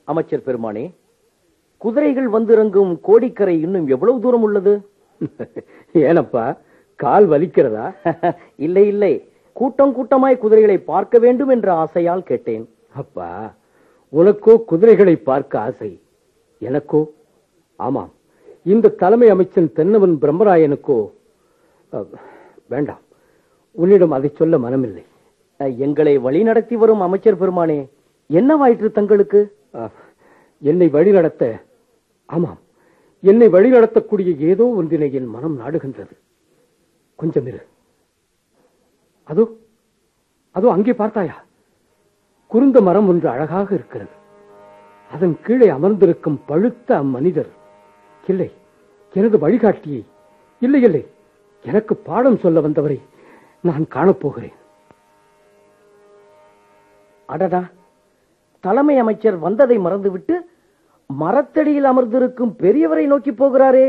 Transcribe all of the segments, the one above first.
அமைச்சர் பெருமானே குதிரைகள் வந்திறங்கும் கோடிக்கரை இன்னும் எவ்வளவு தூரம் உள்ளது ஏனப்பா கால் வலிக்கிறதா இல்லை இல்லை கூட்டம் கூட்டமாய் குதிரைகளை பார்க்க வேண்டும் என்ற ஆசையால் கேட்டேன் அப்பா உனக்கோ குதிரைகளை பார்க்க ஆசை எனக்கோ ஆமாம் இந்த தலைமை அமைச்சன் தென்னவன் பிரம்மராயனுக்கோ அஹ், வேண்டாம் உன்னிடம் அதை சொல்ல மனமில்லை அஹ், எங்களை வழிநடத்தி வரும் அமைச்சர் பெருமானே என்னவாயிற்று தங்களுக்கு அஹ், என்னை வழிநடத்த ஆமாம் என்னை வழிநடத்தக்கூடிய ஏதோ ஒன்றினை என் மனம் நாடுகின்றது கொஞ்சம் இரு அதோ அதோ அங்கே பார்த்தாயா குருந்த மரம் ஒன்று அழகாக இருக்கிறது அதன் கீழே அமர்ந்திருக்கும் பழுத்த அம்மனிதர் இல்லை எனது வழிகாட்டியை இல்லை இல்லை எனக்கு பாடம் சொல்ல வந்தவரை நான் காணப்போகிறேன் அடடா தலைமை அமைச்சர் வந்ததை மறந்துவிட்டு மரத்தடியில் அமர்ந்திருக்கும் பெரியவரை நோக்கி போகிறாரே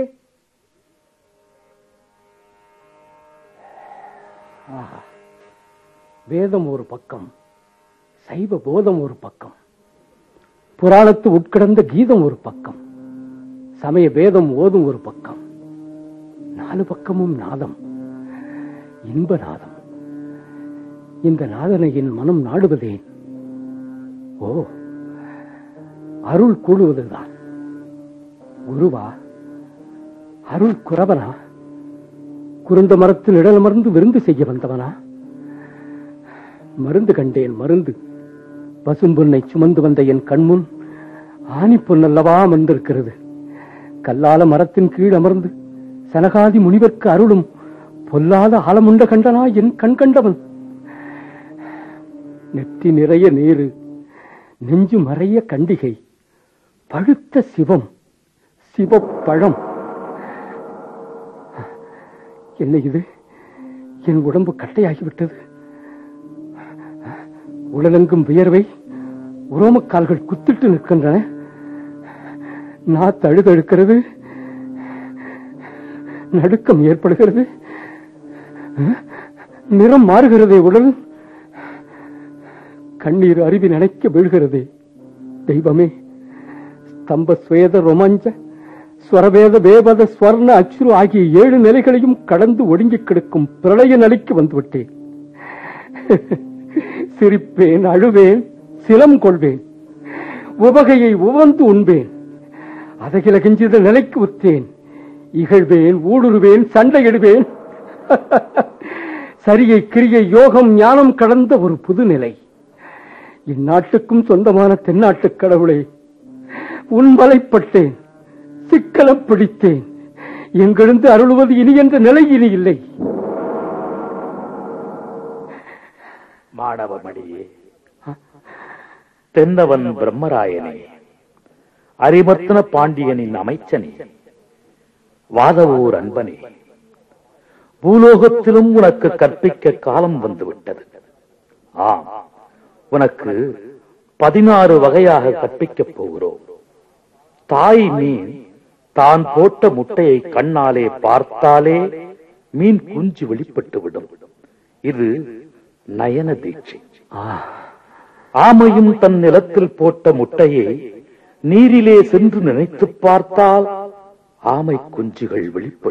ஆஹா. வேதம் ஒரு பக்கம் சைவ போதம் ஒரு பக்கம் புராணத்து உட்கிடந்த கீதம் ஒரு பக்கம் சமய வேதம் ஓதும் ஒரு பக்கம் நாலு பக்கமும் நாதம் இன்ப நாதம் இந்த நாதனை என் மனம் நாடுவதே ஓ அருள் கூடுவதுதான் குருவா அருள் குறவனா குருந்த மரத்தில் இடலமர்ந்து விருந்து செய்ய வந்தவனா மருந்து கண்டேன் மருந்து பசும்பொன்னை சுமந்து வந்த என் கண்முன் ஆணி பொன்னல்லவா அமர்ந்திருக்கிறது கல்லால மரத்தின் கீழ் அமர்ந்து சனகாதி முனிவர்க்கு அருளும் பொல்லாத ஆலமுண்ட கண்டனா என் கண் கண்டவன் நெற்றி நிறைய நீரு நெஞ்சு மறைய கண்டிகை பழுத்த சிவம் சிவப்பழம் என்ன இது என் உடம்பு கட்டையாகிவிட்டது உடலெங்கும் வியர்வை உரோமக்கால்கள் குத்திட்டு நிற்கின்றன நான் தழுதழுக்கிறது நடுக்கம் ஏற்படுகிறது நிறம் மாறுகிறதே உடல் கண்ணீர் அருவி நினைக்க வீழ்கிறதே தெய்வமே ஸ்தம்ப ஸ்வேத ரொமாஞ்ச ஸ்வரவேத வேபத ஸ்வர்ண அச்சுரு ஆகிய ஏழு நிலைகளையும் கடந்து ஒடுங்கிக் கிடக்கும் பிரளய நிலைக்கு வந்துவிட்டேன் சிரிப்பேன் அழுவேன் சிலம் கொள்வேன் உவகையை உவந்து உண்பேன் அதகில கெஞ்சித நிலைக்கு உத்தேன் இகழ்வேன் ஊடுருவேன் சண்டையிடுவேன் சரியை கிரியை யோகம் ஞானம் கடந்த ஒரு புது நிலை இந்நாட்டுக்கும் சொந்தமான தென்னாட்டுக் கடவுளே உன் வலைப்பட்டேன் சிக்கலம் பிடித்தேன் எங்கிருந்து அருளுவது இனி என்ற நிலை இனி இல்லை மாணவமணியே தென்னவன் பிரம்மராயனே அரிமர்த்தன பாண்டியனின் அமைச்சனே வாதவூர் அன்பனே பூலோகத்திலும் உனக்கு கற்பிக்க காலம் வந்துவிட்டது ஆம் உனக்கு பதினாறு வகையாக கற்பிக்கப் போகிறோம் தாய் மீன் தான் போட்ட முட்டையை கண்ணாலே பார்த்தாலே மீன் குஞ்சு வெளிப்பட்டு விடும் இது நயன தீட்சை ஆமையும் தன் நிலத்தில் போட்ட முட்டையை நீரிலே சென்று நினைத்துப் பார்த்தால் ஆமை குஞ்சுகள் வெளிப்படும்